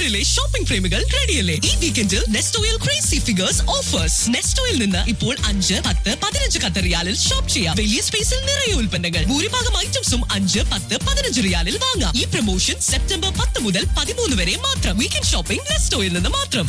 നെസ്റ്റോയിലെ shopping പ്രേമികൾ റെഡിയല്ലേ ഈ വീക്കെൻഡിൽ നെസ്റ്റോയിൽ ക്രേസി ഫിഗേഴ്സ് ഓഫേഴ്സ് നെസ്റ്റോയിൽ നിന്ന് ഇപ്പോൾ അഞ്ച് പത്ത് പതിനഞ്ച് ഖത്തർ റിയാലിൽ ഷോപ്പ് ചെയ്യാം വലിയ സ്പേസിൽ നിറയെ ഉൽപ്പന്നങ്ങൾ ഭൂരിഭാഗം ഐറ്റംസും അഞ്ച് പത്ത് പതിനഞ്ച് റിയാലിൽ വാങ്ങാം ഈ പ്രൊമോഷൻ സെപ്റ്റംബർ പത്ത് മുതൽ പതിമൂന്ന് വരെ മാത്രം വീക്കെൻഡ് ഷോപ്പിംഗ് നെസ്റ്റോയിൽ നിന്ന് മാത്രം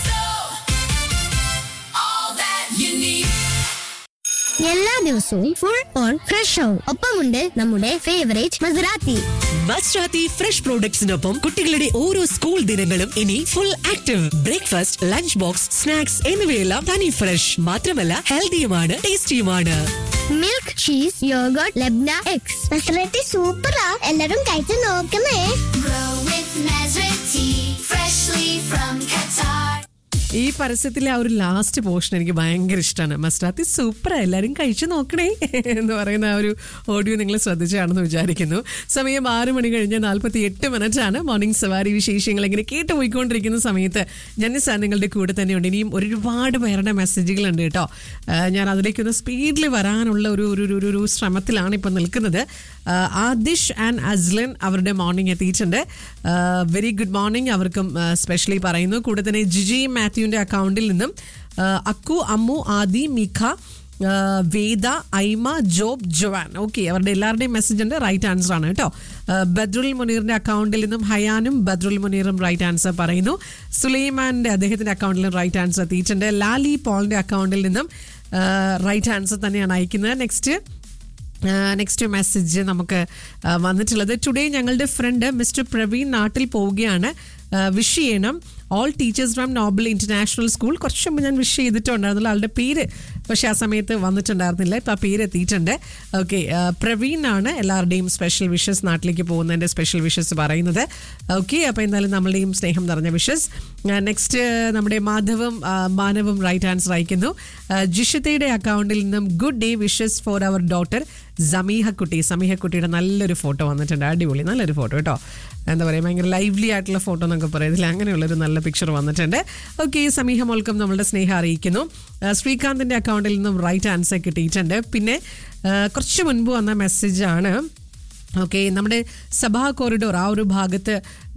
എല്ലാ ദിവസവും ഫുൾ ഓൺ ഫ്രഷ് ആവും ഒപ്പമുണ്ട് നമ്മുടെ ഫേവറേറ്റ് മസറാത്തി മസ്രാത്തി ഫ്രഷ് പ്രോഡക്ട്സിനൊപ്പം കുട്ടികളുടെ ഓരോ സ്കൂൾ ദിനങ്ങളും ഇനി full active breakfast lunch box snacks എന്നിവയെല്ലാം തനി ഫ്രഷ് മാത്രമല്ല ഹെൽത്തിയുമാണ് ടേസ്റ്റിയുമാണ് മിൽക്ക് ചീസ് യോഗർട്ട് ലബ്ന എക്സ് മസറാത്തി സൂപ്പറാ എല്ലാരും കഴിച്ചു നോക്കണേ Grow with Mesrit tea, freshly from Qatar. ഈ പരസ്യത്തിലെ ആ ഒരു ലാസ്റ്റ് പോർഷൻ എനിക്ക് ഭയങ്കര ഇഷ്ടമാണ് മസ്റ്റാത്തി സൂപ്പർ എല്ലാവരും കഴിച്ചു നോക്കണേ എന്ന് പറയുന്ന ആ ഒരു ഓഡിയോ നിങ്ങൾ ശ്രദ്ധിച്ചാണെന്ന് വിചാരിക്കുന്നു സമയം ആറ് മണി കഴിഞ്ഞ് നാൽപ്പത്തി എട്ട് മിനിറ്റ് ആണ് മോർണിംഗ് സവാരി വിശേഷങ്ങൾ ഇങ്ങനെ കേട്ട് പോയിക്കൊണ്ടിരിക്കുന്ന സമയത്ത് ജനിസാർ നിങ്ങളുടെ കൂടെ തന്നെയുണ്ട് ഇനിയും ഒരുപാട് പേരുടെ മെസ്സേജുകളുണ്ട് കേട്ടോ ആ, ഞാൻ അതിലേക്കൊന്ന് സ്പീഡിൽ വരാനുള്ള ഒരു ഒരു ഒരു- ഒരു ശ്രമത്തിലാണ് ഇപ്പം നിൽക്കുന്നത് ആ, ആദിഷ് ആൻഡ് അസ്ലൻ അവരുടെ മോർണിംഗ് എത്തിയിട്ടുണ്ട് വെരി ഗുഡ് മോർണിംഗ് അവർക്കും സ്പെഷ്യലി പറയുന്നു കൂടെ തന്നെ ജിജി മാത്യുവിന്റെ അക്കൗണ്ടിൽ നിന്നും ആ, അക്കു അമ്മു ആദി മിഖ ആ, Veda Aima Job Joan okay അവരുടെ എല്ലാവരുടെയും മെസ്സേജ് ഉണ്ട് റൈറ്റ് ആൻസർ ആണ് കേട്ടോ ആ, ബദ്രുൽ മുനീറിന്റെ അക്കൗണ്ടിൽ നിന്നും ഹയാനും ബദ്രുൽ മുനീറും റൈറ്റ് ആൻസർ പറയുന്നു സുലൈമാന്റെ അദ്ദേഹത്തിന്റെ അക്കൗണ്ടിൽ നിന്നും റൈറ്റ് ആൻസർ എത്തിയിട്ടുണ്ട് ലാലി പോളിന്റെ അക്കൗണ്ടിൽ നിന്നും റൈറ്റ് ആൻസർ തന്നെയാണ് അയക്കുന്നത് നെക്സ്റ്റ് നെക്സ്റ്റ് മെസ്സേജ് നമുക്ക് ആ, വന്നിട്ടുള്ളത് ടുഡേ ഞങ്ങളുടെ ഫ്രണ്ട് മിസ്റ്റർ പ്രവീൺ നാട്ടിൽ പോവുകയാണ് വിഷ് ചെയ്യണം all teachers from noble international school കുറച്ച് മുമ്പ് ഞാൻ വിഷ് ചെയ്തിട്ടുണ്ടായിരുന്നില്ല ആളുടെ പേര് പക്ഷെ ആ സമയത്ത് വന്നിട്ടുണ്ടായിരുന്നില്ല ഇപ്പം ആ പേര് എത്തിയിട്ടുണ്ട് ഓക്കെ പ്രവീൺ ആണ് എല്ലാവരുടെയും സ്പെഷ്യൽ വിഷസ് നാട്ടിലേക്ക് പോകുന്നതിൻ്റെ സ്പെഷ്യൽ വിഷസ് പറയുന്നത് ഓക്കെ അപ്പോൾ എന്തായാലും നമ്മളുടെയും സ്നേഹം നിറഞ്ഞ വിഷസ് നെക്സ്റ്റ് നമ്മുടെ മാധവും ആ, മാനവും റൈറ്റ് ആൻസർ അയക്കുന്നു ആ, ജിഷിതയുടെ അക്കൗണ്ടിൽ നിന്നും good day wishes for our daughter സമീഹക്കുട്ടി സമീഹക്കുട്ടിയുടെ നല്ലൊരു ഫോട്ടോ വന്നിട്ടുണ്ട് അടിപൊളി നല്ലൊരു ഫോട്ടോ കേട്ടോ എന്താ പറയുക ഭയങ്കര ലൈവ്ലി ആയിട്ടുള്ള ഫോട്ടോ എന്നൊക്കെ പറയത്തില്ല അങ്ങനെയുള്ളൊരു നല്ല പിക്ചർ വന്നിട്ടുണ്ട് ഓക്കെ സമീഹ മോൾക്കും നമ്മളുടെ സ്നേഹം അറിയിക്കുന്നു ആ, ശ്രീകാന്തിൻ്റെ അക്കൗണ്ടിൽ നിന്നും റൈറ്റ് ആൻസർ കിട്ടിയിട്ടുണ്ട് പിന്നെ ആ, കുറച്ച് മുൻപ് വന്ന മെസ്സേജാണ് ഓക്കെ നമ്മുടെ സഭാ കോറിഡോർ ആ ഒരു ഭാഗത്ത്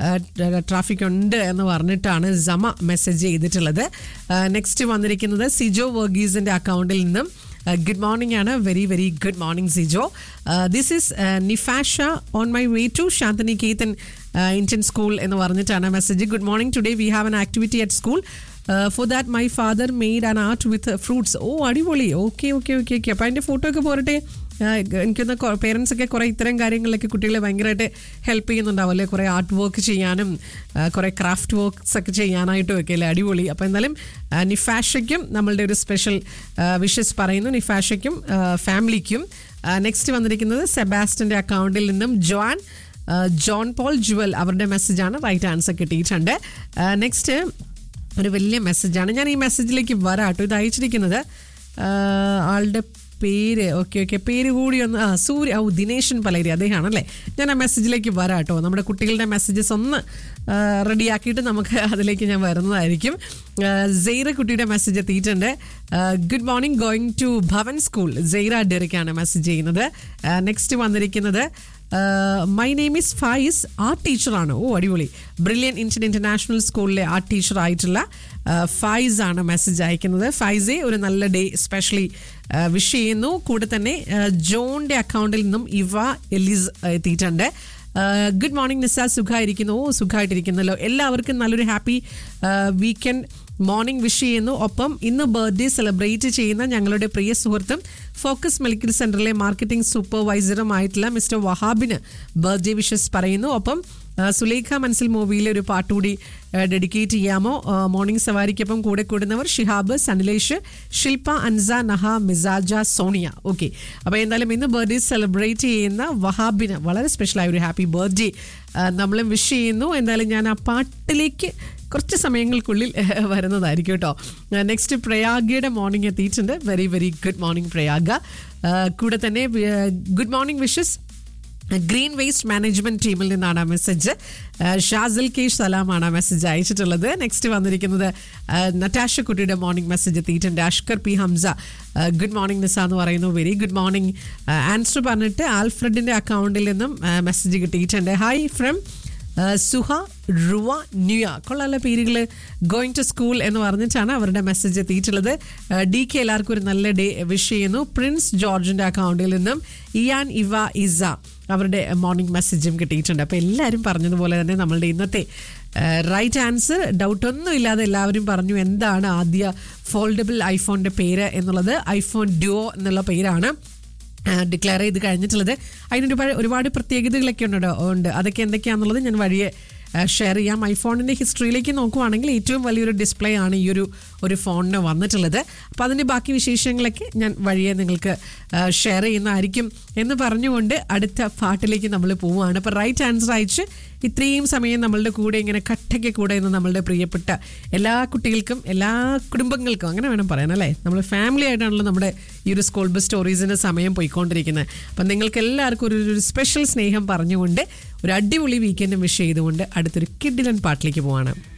ട്രാഫിക് ഉണ്ട് എന്ന് പറഞ്ഞിട്ടാണ് ജമ മെസ്സേജ് ചെയ്തിട്ടുള്ളത് നെക്സ്റ്റ് വന്നിരിക്കുന്നത് സിജോ വർഗീസിന്റെ അക്കൗണ്ടിൽ നിന്നും ഗുഡ് മോർണിംഗ് ആണ് very very good morning Sijo this is Nifasha on my way to Shantiniketan Indian school എന്ന് പറഞ്ഞിട്ടാണ് message good morning today we have an activity at school for that my father made an art with fruits oh അടിപൊളി okay okay okay okay അപ്പോൾ അതിൻ്റെ photo ഒക്കെ പോരട്ടെ ആ, എനിക്കൊന്ന് parents ഒക്കെ കുറേ ഇത്തരം കാര്യങ്ങളിലൊക്കെ കുട്ടികളെ ഭയങ്കരമായിട്ട് ഹെൽപ്പ് ചെയ്യുന്നുണ്ടാവും അല്ലേ കുറേ ആർട്ട് വർക്ക് ചെയ്യാനും ആ, കുറേ ക്രാഫ്റ്റ് വർക്ക്സ് ഒക്കെ ചെയ്യാനായിട്ടും ഒക്കെ അല്ലേ അടിപൊളി അപ്പോൾ എന്തായാലും ആ, നിഫാഷയ്ക്കും നമ്മളുടെ ഒരു സ്പെഷ്യൽ വിഷസ് പറയുന്നു നിഫാഷയ്ക്കും ആ, ഫാമിലിക്കും നെക്സ്റ്റ് വന്നിരിക്കുന്നത് സെബാസ്റ്റിൻ്റെ അക്കൗണ്ടിൽ നിന്നും ജോൻ ആ, ജോൺ പോൾ ജുവൽ അവരുടെ മെസ്സേജാണ് റൈറ്റ് ആൻസർ കിട്ടിയിട്ടുണ്ട് നെക്സ്റ്റ് ഒരു വലിയ മെസ്സേജാണ് ഞാൻ ഈ മെസ്സേജിലേക്ക് വരാം കേട്ടോ ഇത് അയച്ചിരിക്കുന്നത് ആ, ആളുടെ പേര് ഓക്കെ ഓക്കെ പേര് കൂടി ഒന്ന് ആ സൂര്യ ഓ ദിനേശൻ പലേരി അദ്ദേഹമാണല്ലേ ഞാൻ ആ മെസ്സേജിലേക്ക് വരാം കേട്ടോ നമ്മുടെ കുട്ടികളുടെ മെസ്സേജസ് ഒന്ന് റെഡിയാക്കിയിട്ട് നമുക്ക് അതിലേക്ക് ഞാൻ വരുന്നതായിരിക്കും ആ, സെയ്റ കുട്ടിയുടെ മെസ്സേജ് എത്തിയിട്ടുണ്ട് good morning going to Bhavan school Sayra ഡെറിക്കാണ് മെസ്സേജ് ചെയ്യുന്നത് നെക്സ്റ്റ് വന്നിരിക്കുന്നത് my name is Fayis art ടീച്ചറാണ് ഓ അടിപൊളി ബ്രില്യൻ ഇന്ത്യൻ ഇന്റർനാഷണൽ സ്കൂളിലെ ആർട്ട് ടീച്ചർ ആയിട്ടുള്ള ആ, ഫായിസ് ആണ് മെസ്സേജ് അയക്കുന്നത് ഫൈസെ ഒരു നല്ല ഡേ സ്പെഷ്യലി വിഷ് ചെയ്യുന്നു കൂടെ തന്നെ ആ, ജോണിന്റെ അക്കൗണ്ടിൽ നിന്നും ഇവ എലിസ് എത്തിയിട്ടുണ്ട് ഗുഡ് മോർണിംഗ് നിസ സുഖമായിരിക്കുന്നു ഓ സുഖമായിട്ടിരിക്കുന്നല്ലോ എല്ലാവർക്കും നല്ലൊരു ഹാപ്പി വീക്കെൻഡ് മോർണിംഗ് വിഷ് ചെയ്യുന്നു ഒപ്പം ഇന്ന് ബർത്ത്ഡേ സെലിബ്രേറ്റ് ചെയ്യുന്ന ഞങ്ങളുടെ പ്രിയ സുഹൃത്തും ഫോക്കസ് മെഡിക്കൽ സെന്ററിലെ മാർക്കറ്റിംഗ് സൂപ്പർവൈസറുമായിട്ടുള്ള മിസ്റ്റർ വഹാബിന് ബർത്ത്ഡേ വിഷസ് പറയുന്നു ഒപ്പം ആ, സുലേഖ മനസ്സിൽ മൂവിയിലെ ഒരു പാട്ടുകൂടി ഡെഡിക്കേറ്റ് ചെയ്യാമോ ആ, മോർണിംഗ് സവാരിക്കൊപ്പം കൂടെ കൂടുന്നവർ ഷിഹാബ് സനിലേഷ് ശില്പ അൻസ നഹ മിസാജ സോണിയ ഓക്കെ അപ്പോൾ എന്തായാലും ഇന്ന് ബർത്ത്ഡേ സെലിബ്രേറ്റ് ചെയ്യുന്ന വഹാബിന് വളരെ സ്പെഷ്യലായ ഒരു ഹാപ്പി ബർത്ത്ഡേ നമ്മളും വിഷ് ചെയ്യുന്നു എന്തായാലും ഞാൻ ആ പാട്ടിലേക്ക് കുറച്ച് സമയങ്ങൾക്കുള്ളിൽ വരുന്നതായിരിക്കും കേട്ടോ നെക്സ്റ്റ് പ്രയാഗയുടെ മോർണിംഗ് എത്തിയിട്ടുണ്ട് very very good morning Prayaga ആ, കൂടെ തന്നെ good morning wishes green waste management ടീമിൽ നിന്നാണ് ആ മെസ്സേജ് ഷാസിൽ കെ സലാമാണ് ആ മെസ്സേജ് അയച്ചിട്ടുള്ളത് നെക്സ്റ്റ് വന്നിരിക്കുന്നത് ആ, നറ്റാഷ കുട്ടിയുടെ മോർണിംഗ് മെസ്സേജ് എത്തിയിട്ടുണ്ട് Ashkar P Hamza good morning Nisa എന്ന് പറയുന്നു വെരി ഗുഡ് മോർണിംഗ് ആൻസർ പറഞ്ഞിട്ട് ആൽഫ്രഡിന്റെ അക്കൗണ്ടിൽ നിന്നും മെസ്സേജ് കിട്ടിയിട്ടുണ്ട് ഹായ് ഫ്രം ആ, സുഹ റുവ ന്യൂയ കൊള്ളാല പേരുകൾ ഗോയിങ് ടു സ്കൂൾ എന്ന് പറഞ്ഞിട്ടാണ് അവരുടെ മെസ്സേജ് എത്തിയിട്ടുള്ളത് ഡി കെ എല്ലാവർക്കും ഒരു നല്ല ഡേ വിഷ് ചെയ്യുന്നു പ്രിൻസ് ജോർജിന്റെ അക്കൗണ്ടിൽ നിന്നും ഇയാൻ ഇവ ഇസ അവരുടെ മോർണിംഗ് മെസ്സേജും കിട്ടിയിട്ടുണ്ട് അപ്പോൾ എല്ലാവരും പറഞ്ഞതുപോലെ തന്നെ നമ്മളുടെ ഇന്നത്തെ റൈറ്റ് ആൻസർ ഡൗട്ടൊന്നും ഇല്ലാതെ എല്ലാവരും പറഞ്ഞു എന്താണ് ആദ്യ ഫോൾഡബിൾ ഐഫോണിന്റെ പേര് എന്നുള്ളത് ഐഫോൺ ഡ്യുവോ എന്നുള്ള പേരാണ് ഡിക്ലെയർ ചെയ്ത് കഴിഞ്ഞിട്ടുള്ളത് അതിന് ഒരുപാട് ഒരുപാട് പ്രത്യേകതകളൊക്കെ ഉണ്ട് ഉണ്ട് അതൊക്കെ എന്തൊക്കെയാണെന്നുള്ളത് ഞാൻ വഴിയെ ഷെയർ ചെയ്യാം ഐഫോണിൻ്റെ ഹിസ്റ്ററിയിലേക്ക് നോക്കുവാണെങ്കിൽ ഏറ്റവും വലിയൊരു ഡിസ്പ്ലേ ആണ് ഈ ഒരു ഒരു ഫോണിന് വന്നിട്ടുള്ളത് അപ്പോൾ അതിൻ്റെ ബാക്കി വിശേഷങ്ങളൊക്കെ ഞാൻ വഴിയെ നിങ്ങൾക്ക് ഷെയർ ചെയ്യുന്നതായിരിക്കും എന്ന് പറഞ്ഞുകൊണ്ട് അടുത്ത പാട്ടിലേക്ക് നമ്മൾ പോവുകയാണ് അപ്പോൾ റൈറ്റ് ആൻസർ അയച്ച് ഇത്രയും സമയം നമ്മളുടെ കൂടെ ഇങ്ങനെ കട്ടയ്ക്ക് കൂടെ എന്ന് നമ്മളുടെ പ്രിയപ്പെട്ട എല്ലാ കുട്ടികൾക്കും എല്ലാ കുടുംബങ്ങൾക്കും അങ്ങനെ വേണം പറയാൻ അല്ലേ നമ്മൾ ഫാമിലി ആയിട്ടാണല്ലോ നമ്മുടെ ഈ ഒരു സ്കൂൾ ബസ് സ്റ്റോറീസിൻ്റെ സമയം പോയിക്കൊണ്ടിരിക്കുന്നത് അപ്പം നിങ്ങൾക്ക് എല്ലാവർക്കും ഒരു ഒരു സ്പെഷ്യൽ സ്നേഹം പറഞ്ഞുകൊണ്ട് ഒരു അടിപൊളി വീക്കെൻഡ് വിഷ് ചെയ്തുകൊണ്ട് അടുത്തൊരു കിഡിലൻ പാട്ടിലേക്ക് പോവാണ്